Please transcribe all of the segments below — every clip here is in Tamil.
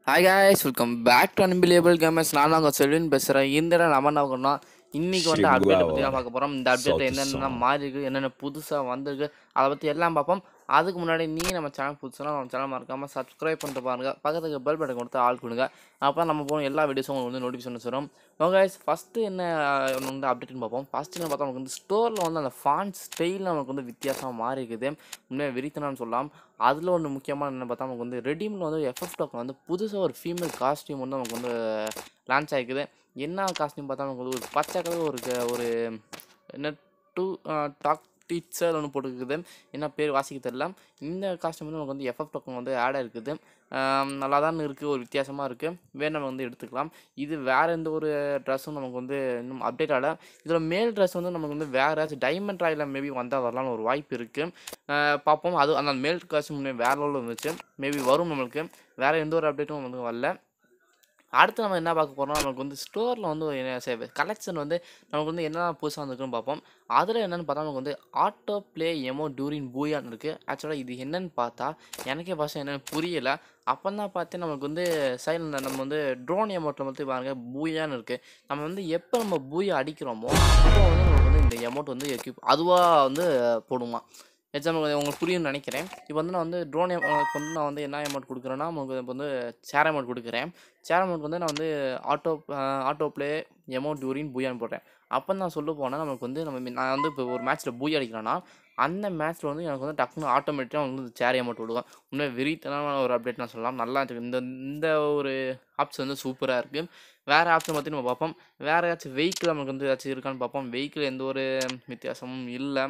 Hi guys welcome back to unbelievable gamers நான் அங்கே செல்வின் பேசுகிறேன் இந்த இடம் நம்ம என்ன பண்ணோம் இன்னைக்கு வந்து அப்டேட் பற்றி தான் பார்க்க போகிறோம் இந்த அப்டேட் என்னென்ன மாறி இருக்கு என்னென்ன புதுசாக வந்திருக்கு அதை பற்றி எல்லாம் பார்ப்போம் அதுக்கு முன்னாடி நீ நம்ம சேனல் புதுசுனா நம்ம சேனல் மறக்காமல் சப்ஸ்கிரைப் பண்ணிட்டு பாருங்க பக்கத்துக்கு பெல் பட்டன் கொடுத்து ஆள் கொடுங்க அப்போ நம்ம போன எல்லா வீடியோஸும் உங்களுக்கு வந்து நோட்டிஃபிகேஷன் வரும் கைஸ் ஃபஸ்ட்டு என்ன ஒன்று வந்து அப்டேட்னு பார்ப்போம் ஃபஸ்ட்டு என்ன பார்த்தா நமக்கு வந்து ஸ்டோரில் வந்து அந்த ஃபாண்ட் ஸ்டைல் நமக்கு வந்து வித்தியாசமாக மாறி இருக்குது உண்மையாக விரித்தனான்னு சொல்லலாம் அதில் ஒன்று முக்கியமான என்ன பார்த்தா நமக்கு வந்து ரெடீமில் வந்து எஃப்எஃப் டோக்கன் வந்து புதுசாக ஒரு ஃபீமேல் காஸ்டியூம் வந்து நமக்கு வந்து லான்ச் ஆகிக்குது என்ன காஸ்டியூம் பார்த்தா நமக்கு வந்து ஒரு பச்சை கலர் ஒரு க- ஒரு என்ன டூ டாக் டீச்சர் ஒன்று போட்டுருக்குது என்ன பேர் வாசிக்க தெரியல இந்த காஸ்டியூம் வந்து நமக்கு வந்து எஃப்எஃப் டோக்கன் வந்து ஆட் இருக்குது நல்லா தான் இருக்குது ஒரு வித்தியாசமாக இருக்குது வேணும் வந்து எடுத்துக்கலாம் இது வேறு எந்த ஒரு ட்ரெஸ்ஸும் நமக்கு வந்து இன்னும் அப்டேட் ஆகல இதில் மேல் ட்ரெஸ் வந்து நமக்கு வந்து வேறு ஏதாச்சும் டைமண்ட் ராயில் மேபி வந்தால் வரலாம்னு ஒரு வாய்ப்பு இருக்குது பார்ப்போம் அது அந்த மேல் காஸ்டியூம் வேறு லெவலில் இருந்துச்சு மேபி வரும் நம்மளுக்கு வேறு எந்த ஒரு அப்டேட்டும் வந்து வரல அடுத்து நம்ம என்ன பார்க்க போகிறோம் நமக்கு வந்து ஸ்டோரில் வந்து ஒரு என்ன கலெக்ஷன் வந்து நமக்கு வந்து என்ன புதுசாக வந்திருக்குன்னு பார்ப்போம் அதில் என்னென்னு பார்த்தா நமக்கு வந்து ஆட்டோ ப்ளே எமோ டூரின் பூயான்னு இருக்குது ஆக்சுவலாக இது என்னன்னு பார்த்தா எனக்கே ஃபஸ்ட்டு என்னென்னு புரியலை அப்போ தான் பார்த்து நமக்கு வந்து சைடில் நம்ம வந்து ட்ரோன் எமௌண்ட்டில் வந்து பாருங்க பூயான்னு இருக்குது நம்ம வந்து எப்போ நம்ம பூயா அடிக்கிறோமோ அப்போ வந்து நமக்கு வந்து இந்த எமௌண்ட் வந்து எக்யூப் அதுவாக வந்து போடுமா எக்ஸாம்பிள் உங்களுக்கு புரியும்னு நினைக்கிறேன் இப்போ வந்து நான் வந்து ட்ரோன் இப்போ வந்து நான் வந்து என்ன அமௌண்ட் கொடுக்குறேன்னா உங்களுக்கு இப்போ வந்து சேர் அமௌண்ட் கொடுக்குறேன் சேர் அமௌண்ட் வந்து நான் வந்து ஆட்டோ ஆட்டோ ப்ளே எமௌண்ட் டூரின் பூயான்னு போடுறேன் அப்போ நான் சொல்ல போனால் நமக்கு வந்து நம்ம நான் வந்து இப்போ ஒரு மேட்ச்சில் பூய் அடிக்கிறேன்னா அந்த மேட்ச்சில் வந்து எனக்கு வந்து டக்குனு ஆட்டோமேட்டிக்காக வந்து சேர் அமௌண்ட் விடுவேன் உண்மையாக வெறித்தனமான ஒரு அப்டேட் நான் சொல்லலாம் நல்லா இருக்கு இந்த இந்த ஒரு ஆப்ஸ் வந்து சூப்பராக இருக்குது வேறு ஆப்ஷன் பற்றி நம்ம பார்ப்போம் வேறு ஏதாச்சும் வெஹிக்கிள் நமக்கு வந்து ஏதாச்சும் இருக்கான்னு பார்ப்போம் வெஹிக்கிள் எந்த ஒரு வித்தியாசமும் இல்லை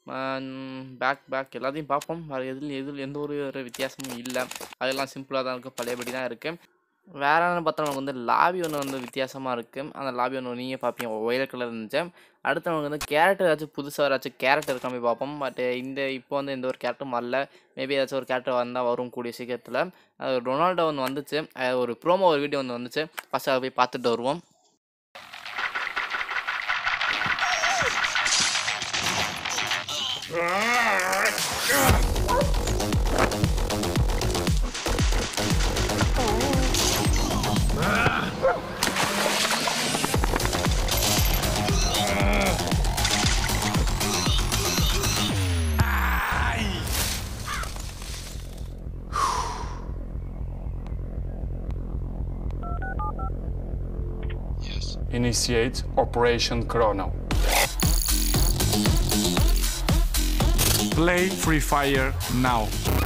பேக் பேக் எல்லாத்தையும் பார்ப்போம் வேறு எதில் எதில் எந்த ஒரு ஒரு வித்தியாசமும் இல்லை அதெல்லாம் சிம்பிளாக தான் இருக்குது பழையபடி தான் இருக்குது வேற என்ன பார்த்தா நமக்கு வந்து லாபி ஒன்று வந்து வித்தியாசமாக இருக்குது அந்த லாபி ஒன்று நீங்கள் பார்ப்பீங்க ஒயிட் கலர் இருந்துச்சு அடுத்து நமக்கு வந்து கேரக்டர் ஏதாச்சும் புதுசாக ஏதாச்சும் கேரக்டர் இருக்காம போய் பார்ப்போம் பட் இந்த இப்போ வந்து எந்த ஒரு கேரக்டரும் வரல மேபி ஏதாச்சும் ஒரு கேரக்டர் வந்தால் வரும் கூடிய சீக்கிரத்தில் அது ரொனால்டோ ஒன்று வந்துச்சு அது ஒரு ப்ரோமோ ஒரு வீடியோ ஒன்று வந்துச்சு ஃபஸ்ட்டு அதை போய் பார்த்துட்டு வருவோம் Initiate Operation Chrono. Play Free Fire now.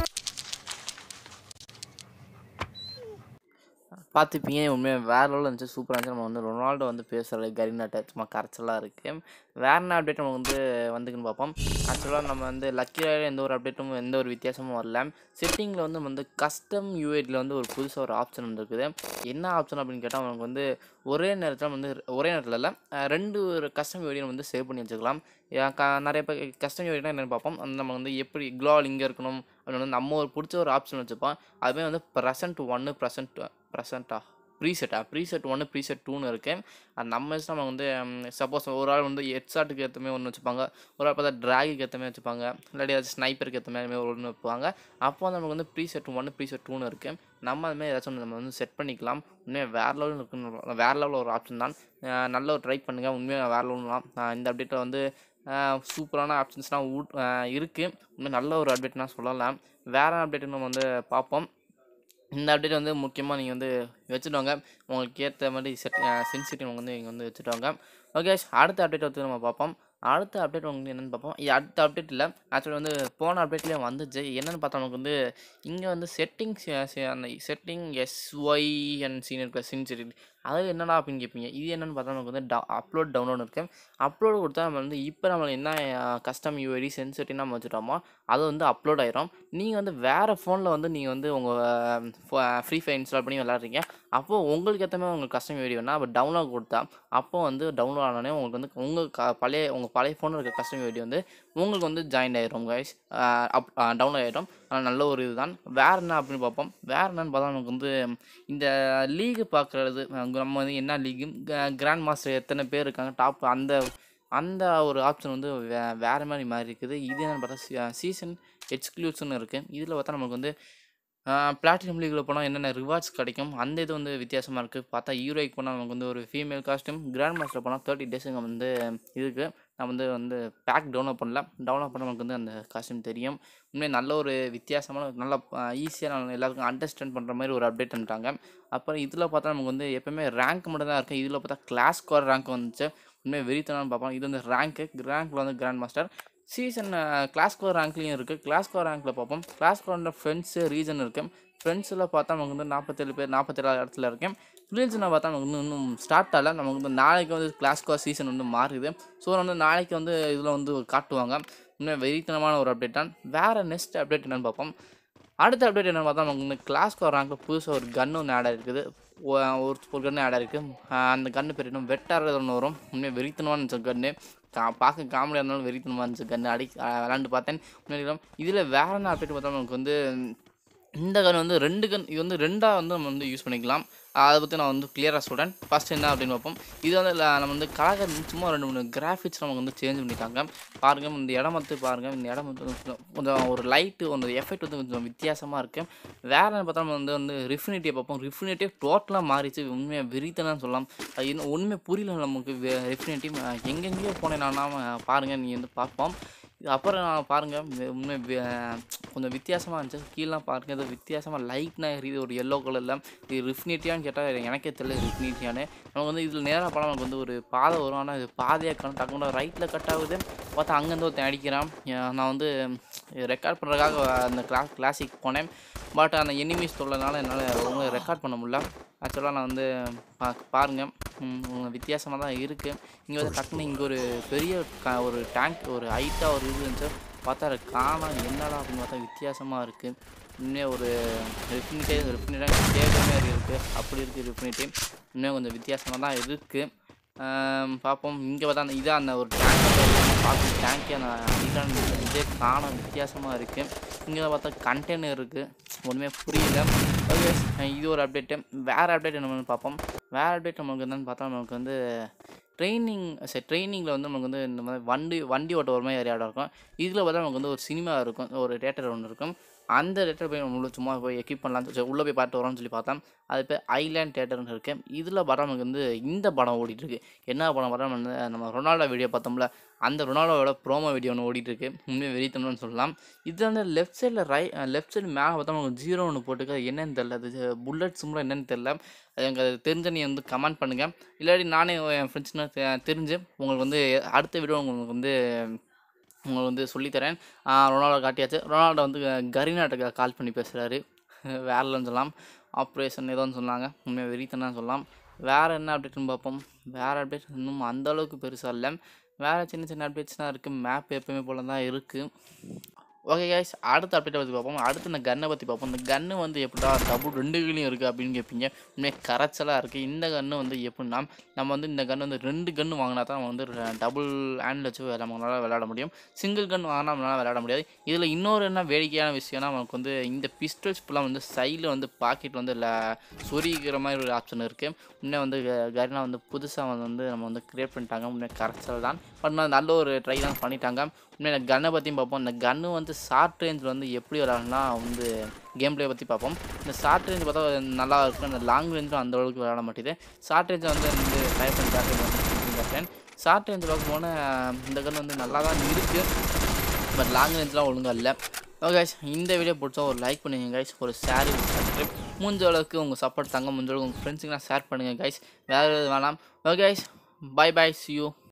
பார்த்துப்பீங்க உண்மையாக வேறு லெவலில் இருந்துச்சு சூப்பராக இருந்துச்சு நம்ம வந்து ரொனால்டோ வந்து பேசுகிறது கரீனாட்ட சும்மா கரைச்சலாக இருக்குது வேறு என்ன அப்டேட் நம்ம வந்து வந்துக்குன்னு பார்ப்போம் ஆக்சுவலாக நம்ம வந்து லக்கியாக எந்த ஒரு அப்டேட்டும் எந்த ஒரு வித்தியாசமும் வரல செட்டிங்கில் வந்து நம்ம வந்து கஸ்டம் யூஏடியில் வந்து ஒரு புதுசாக ஒரு ஆப்ஷன் வந்துருக்குது என்ன ஆப்ஷன் அப்படின்னு கேட்டால் நமக்கு வந்து ஒரே நேரத்தில் வந்து ஒரே நேரத்தில் இல்லை அஹ் ரெண்டு ஒரு கஸ்டம் யூஏடியை வந்து சேவ் பண்ணி வச்சுக்கலாம் ஏன் க நிறைய பேர் கஸ்டம் யூஏடினா என்னென்னு பார்ப்போம் அந்த நம்ம வந்து எப்படி க்ளோல் இங்கே இருக்கணும் அப்படின்னு வந்து நம்ம ஒரு பிடிச்ச ஒரு ஆப்ஷன் வச்சுப்போம் அதுவே வந்து ப்ரெசன்ட் ஒன்று ப்ரெசன்ட் ப்ரெசண்ட்டா ப்ரீசெட்டா ப்ரீசெட் ஒன்று ப்ரீசெட் டூன்னு இருக்குது அது நம்ம இஷ்டம் நம்ம வந்து சப்போஸ் ஒரு ஆள் வந்து ஹெட்ஷாட்டுக்கு ஏற்ற மாதிரி ஒன்று வச்சுப்பாங்க ஒரு ஆள் பார்த்தா ட்ராகுக்கு ஏற்ற மாதிரி வச்சுப்பாங்க இல்லாட்டி ஏதாச்சும் ஸ்னைப்பருக்கு ஏற்ற மாதிரி ஒன்று வைப்பாங்க அப்போ வந்து நமக்கு வந்து ப்ரீசெட் ஒன்று ப்ரீசெட் டூன்னு இருக்குது நம்ம அதுமாதிரி ஏதாச்சும் ஒன்று நம்ம வந்து செட் பண்ணிக்கலாம் உண்மையாக வேறு லெவலில் இருக்குன்னு வேறு லெவலில் ஒரு ஆப்ஷன் தான் அஹ் நல்ல ஒரு ட்ரை பண்ணுங்கள் உண்மையாக வேறு லெவல்லாம் இந்த அப்டேட்டில் வந்து அஹ் சூப்பரான ஆப்ஷன்ஸ்லாம் ஊட் இருக்குது உண்மையாக நல்ல ஒரு அப்டேட்னா சொல்லலாம் வேறு அப்டேட் நம்ம வந்து பார்ப்போம் இந்த அப்டேட் வந்து முக்கியமாக நீங்கள் வந்து வச்சுட்டு வாங்க உங்களுக்கு ஏற்ற மாதிரி செட் சென்சிட்டிவ் வந்து இங்கே வந்து வச்சுட்டு வாங்க ஓகே அடுத்த அப்டேட் வந்து நம்ம பார்ப்போம் அடுத்த அப்டேட் உங்களுக்கு என்னென்னு பார்ப்போம் இது அடுத்த அப்டேட் இல்லை ஆக்சுவலி வந்து போன அப்டேட்லேயே வந்துச்சு என்னென்னு பார்த்தா நமக்கு வந்து இங்கே வந்து செட்டிங்ஸ் அந்த செட்டிங் எஸ்ஒய் அண்ட் சீனியர் சின்சிட்டி அது என்னடா அப்படின்னு கேட்பீங்க இது என்னென்னு பார்த்தா நமக்கு வந்து டவு அப்லோட் டவுன்லோட் இருக்குது அப்லோட் கொடுத்தா நம்ம வந்து இப்போ நம்ம என்ன கஸ்டம் யூஐடி சென்சிட்டிவ் நம்ம வச்சுட்டோமோ அது வந்து அப்லோட் ஆயிரும் நீங்கள் வந்து வேறு ஃபோனில் வந்து நீங்கள் வந்து உங்கள் ஃப்ரீ ஃபயர் இன்ஸ்டால் பண்ணி விளாட்றீங்க அப்போது உங்களுக்கு ஏற்ற மாதிரி உங்களுக்கு கஸ்டம் வீடியோ வேணால் அப்போ டவுன்லோட் கொடுத்தா அப்போ வந்து டவுன்லோட் ஆனோடனே உங்களுக்கு வந்து உங்கள் க பழைய உங்கள் பழைய ஃபோனில் இருக்க கஸ்டம் வீடியோ வந்து உங்களுக்கு வந்து ஜாயின் ஆயிரும் கைஸ் அப் டவுன்லோட் ஆயிரும் ஆனால் நல்ல ஒரு இதுதான் வேறு என்ன அப்படின்னு பார்ப்போம் வேறு என்னன்னு பார்த்தா நமக்கு வந்து இந்த லீகு பார்க்குறது நம்ம வந்து என்ன லீகு கிராண்ட் மாஸ்டர் எத்தனை பேர் இருக்காங்க டாப் அந்த அந்த ஒரு ஆப்ஷன் வந்து வே வேறு மாதிரி மாறி இருக்குது இது என்னென்னு பார்த்தா சீசன் எக்ஸ்க்ளூசிவ்னு இருக்குது இதில் பார்த்தா நமக்கு வந்து பிளாட்டினம் லீக்கில் போனால் என்னென்ன ரிவார்ட்ஸ் கிடைக்கும் அந்த இது வந்து வித்தியாசமாக இருக்குது பார்த்தா ஹீரோய்க்கு போனால் நமக்கு வந்து ஒரு ஃபீமேல் காஸ்ட்யூம் கிராண்ட் மாஸ்டர் போனால் தேர்ட்டி டேஸுங்க வந்து இதுக்கு நான் வந்து வந்து பேக் டவுன்லோட் பண்ணல டவுன்லோட் பண்ண நமக்கு வந்து அந்த காஸ்ட்யூம் தெரியும் உண்மையாக நல்ல ஒரு வித்தியாசமான நல்ல ஈஸியாக எல்லாருக்கும் அண்டர்ஸ்டாண்ட் பண்ணுற மாதிரி ஒரு அப்டேட் பண்ணிட்டாங்க அப்புறம் இதில் பார்த்தா நமக்கு வந்து எப்போயுமே ரேங்க் மட்டும் தான் இருக்குது இதில் பார்த்தா கிளாஸ் ஸ்கோர் ரேங்க் வந்துச்சு உண்மையாக வெறித்தனம்னு பார்ப்போம் இது வந்து ரேங்க்கு ரேங்க்கில் வந்து grand master season class score ரேங்க்லேயும் இருக்குது கிளாஸ் ஸ்கோர் ரேங்க்கில் பார்ப்போம் கிளாஸ் ஸ்கோரில் ஃப்ரெண்ட்ஸு ரீஜன் இருக்குது ஃப்ரெண்ட்ஸில் பார்த்தா நமக்கு வந்து நாற்பத்தேழு பேர் நாற்பத்தேழு இடத்துல இருக்கேன் ரீஜனை பார்த்தா நமக்கு இன்னும் இன்னும் ஸ்டார்ட் ஆகல நமக்கு வந்து நாளைக்கு வந்து கிளாஸ் ஸ்கோர் சீசன் வந்து மாறுது ஸோ வந்து நாளைக்கு வந்து இதில் வந்து காட்டுவாங்க இன்னும் வெறித்தனமான ஒரு அப்டேட் தான் வேறு நெக்ஸ்ட் அப்டேட் என்னென்னு பார்ப்போம் அடுத்த அப்டேட் என்னென்னு பார்த்தா நமக்கு வந்து கிளாஸ் ஸ்கோர் ரேங்க்கில் புதுசாக ஒரு கன்று ஒன்று ஆட் இருக்குது ஒ- ஒரு ஒரு கன்று ஆட் இருக்குது அந்த கன்று பேர் இன்னும் வெட்டார் ஒன்று வரும் உண்மையாக வெறித்தனமான இருந்துச்சு கன்று கா பார்க்க காமெடியாக இருந்தாலும் வெறித்தனமாக இருந்துச்சு கன்று அடி அஹ் விளாண்டு பார்த்தேன் முன்னாடி இதில் வேற என்ன அப்டேட் பார்த்தா நமக்கு வந்து இந்த கன் வந்து ரெண்டு கன் இது வந்து ரெண்டாக வந்து நம்ம வந்து யூஸ் பண்ணிக்கலாம் அதை பற்றி நான் வந்து கிளியராக சொல்கிறேன் ஃபஸ்ட் என்ன அப்படின்னு பார்ப்போம் இது வந்து ல- நம்ம வந்து கலர் சும்மா ரெண்டு மூணு கிராஃபிக்ஸ் நமக்கு வந்து சேஞ்ச் பண்ணிட்டாங்க பாருங்கள் இந்த இடம் வந்து பாருங்கள் இந்த இடம் வந்து கொஞ்சம் கொஞ்சம் ஒரு லைட்டு ஒரு எஃபெக்ட் வந்து கொஞ்சம் வித்தியாசமாக இருக்குது வேறு என்ன பார்த்தா நம்ம வந்து வந்து ரிஃபினிட்டியை பார்ப்போம் ரிஃபினிட்டியே டோட்டலாக மாறிச்சு உண்மையாக விரித்தனு சொல்லலாம் அது இன்னும் ஒன்றுமே புரியல நமக்கு ரிஃபினிட்டி எங்கெங்கேயோ போனேன் நான் பாருங்கள் நீ வந்து பார்ப்போம் இது அப்புறம் நான் பாருங்கள் உண்மை வி- கொஞ்சம் வித்தியாசமாக இருந்துச்சு கீழே பாருங்கள் இது வித்தியாசமாக லைட்னா எரியுது ஒரு எல்லோ கலரில் இது ரிஃப்னிட்டியான்னு கேட்டால் எனக்கே தெரியல ரிஃப்னிட்டியான்னு நமக்கு வந்து இதில் நேராக போனால் நமக்கு வந்து ஒரு பாதை வரும் ஆனால் இது பாதையாக கண் டக்குனு ரைட்டில் கட் ஆகுது பார்த்தா அங்கேருந்து ஒருத்தன் அடிக்கிறான் ஏன் நான் வந்து ரெக்கார்ட் பண்ணுறதுக்காக அந்த கிளாஸ் கிளாஸிக் போனேன் பட் அந்த எனிமீஸ் தொல்லனால என்னால் ஒழுங்காக ரெக்கார்ட் பண்ண முடியல ஆக்சுவலாக நான் வந்து பா பாருங்கள் வித்தியாசமாக தான் இருக்குது இங்கே வந்து டக்குனு இங்கே ஒரு பெரிய க ஒரு டேங்க் ஒரு ஹைட்டாக ஒரு இது இருந்துச்சு பார்த்தா அது காணோம் என்னடா அப்படின்னு பார்த்தா வித்தியாசமாக இருக்குது இன்னும் ஒரு ரிஃபினிட்டே ரிஃபினிட்டாக கேட்குற மாதிரி இருக்குது அப்படி இருக்குது ரிஃபினிட்டி இன்னும் கொஞ்சம் வித்தியாசமாக தான் இருக்குது பார்ப்போம் இங்கே பார்த்தா அந்த இதான் அந்த ஒரு டேங்க் பார்த்து டேங்கே அந்த அடிக்கான இதே காணம் வித்தியாசமாக இருக்குது இங்கே பார்த்தா கண்டெய்னர் இருக்குது ஒன்றுமே புரியல ஓகே இது ஒரு அப்டேட்டு வேறு அப்டேட் என்னன்னு பார்ப்போம் வேறு அப்டேட் நமக்கு என்னன்னு பார்த்தா நமக்கு வந்து ட்ரைனிங் சரி ட்ரைனிங்கில் வந்து நமக்கு வந்து இந்த மாதிரி வண்டி வண்டி ஓட்ட ஒரு மாதிரி இடம் இருக்கும் இதில் பார்த்தா நமக்கு வந்து ஒரு சினிமா இருக்கும் ஒரு தேட்டர் ஒன்று இருக்கும் அந்த தேட்டர் போய் நம்ம உள்ள சும்மா போய் எக்யூப் பண்ணலாம்னு சொல்லி உள்ளே போய் பார்த்து வரோம்னு சொல்லி பார்த்தா அது பேர் ஐலேண்ட் தேட்டர்னு இருக்கு இதில் படம் நமக்கு வந்து இந்த படம் ஓடிட்டு இருக்கு என்ன படம் படம் வந்து நம்ம ரொனால்டோ வீடியோ பார்த்தோம்ல அந்த ரொனால்டோவோட ப்ரோமோ வீடியோ ஒன்று ஓடிட்டு இருக்கு உண்மையை வெறித்தனம்னு சொல்லலாம் இது வந்து லெஃப்ட் சைடில் ரை லெஃப்ட் சைடு மேலே பார்த்தா நமக்கு ஜீரோ ஒன்று போட்டுக்க அது என்னன்னு தெரில அது புல்லட் சிம்பிள் என்னன்னு தெரில அது எனக்கு அது தெரிஞ்ச நீ வந்து கமெண்ட் பண்ணுங்கள் இல்லாட்டி நானே என் ஃப்ரெண்ட்ஸ்னா தெரிஞ்சு உங்களுக்கு வந்து அடுத்த வீடியோ உங்களுக்கு வந்து உங்களுக்கு வந்து சொல்லித்தரேன் ரொனால்டோ காட்டியாச்சு ரொனால்டோ வந்து கரீனாட்டுக்கு கால் பண்ணி பேசுகிறாரு வேறலன்னு சொல்லலாம் ஆப்ரேஷன் ஏதோன்னு சொன்னாங்க உண்மையாக வெறித்தனம் சொல்லலாம் வேறு என்ன அப்டேட்னு பார்ப்போம் வேறு அப்டேட் இன்னும் அந்த அளவுக்கு பெருசாக இல்லை வேறு சின்ன சின்ன அப்டேட்ஸ் தான் இருக்குது மேப் எப்பயுமே போல தான் இருக்குது ஓகே கைஸ் அடுத்த அப்டேட்டை பற்றி பார்ப்போம் அடுத்து இந்த கன்னை பற்றி பார்ப்போம் இந்த கன்று வந்து எப்படிடா டபுள் ரெண்டு கீழையும் இருக்குது அப்படின்னு கேட்பீங்க உண்மையாக கரைச்சலாக இருக்குது இந்த கன்று வந்து எப்படின்னா நம்ம வந்து இந்த கன்று வந்து ரெண்டு கன்று வாங்கினா தான் நம்ம வந்து டபுள் ஹேண்டில் வச்சு விளையாட நம்மளால விளையாட முடியும் சிங்கிள் கன் வாங்கினா நம்மளால விளையாட முடியாது இதில் இன்னொரு என்ன வேடிக்கையான விஷயம்னா நமக்கு வந்து இந்த பிஸ்டல்ஸ் ஃபுல்லாக வந்து சைடில் வந்து பாக்கெட் வந்து ல சொரிக்கிற மாதிரி ஒரு ஆப்ஷன் இருக்குது இன்னும் வந்து க- கரினா வந்து புதுசாக வந்து நம்ம வந்து கிரியேட் பண்ணிட்டாங்க உண்மையாக கரைச்சல் தான் பட் நான் நல்ல ஒரு ட்ரை தான் பண்ணிட்டாங்க உண்மையாக இந்த கன்னை பற்றியும் பார்ப்போம் இந்த கன்று வந்து ஷார்ட் ரேஞ்சில் வந்து எப்படி விளாட்னா வந்து கேம் பிளே பற்றி பார்ப்போம் இந்த ஷார்ட் ரேஞ்ச் பார்த்தா நல்லா இருக்கும் இந்த லாங் ரேஞ்சும் அந்த அளவுக்கு விளாட மாட்டேது ஷார்ட் ரேஞ்சை வந்து வந்து ட்ரை பண்ணி காட்டுறேன் ஷார்ட் ரேஞ்ச் பார்க்க போனால் இந்த கன் வந்து நல்லா தான் இருக்குது பட் லாங் ரேஞ்ச்லாம் ஒழுங்காக இல்லை ஓகே guys இந்த வீடியோ பிடிச்சா ஒரு லைக் பண்ணுங்க கைஸ் ஒரு ஷேர் சப்ஸ்கிரைப் முடிஞ்ச அளவுக்கு உங்கள் சப்போர்ட் தாங்க முடிஞ்ச அளவுக்கு உங்கள் ஃப்ரெண்ட்ஸுக்கெலாம் ஷேர் பண்ணுங்கள் கைஸ் வேறு எதுவும் வேணாம் okay guys bye bye see you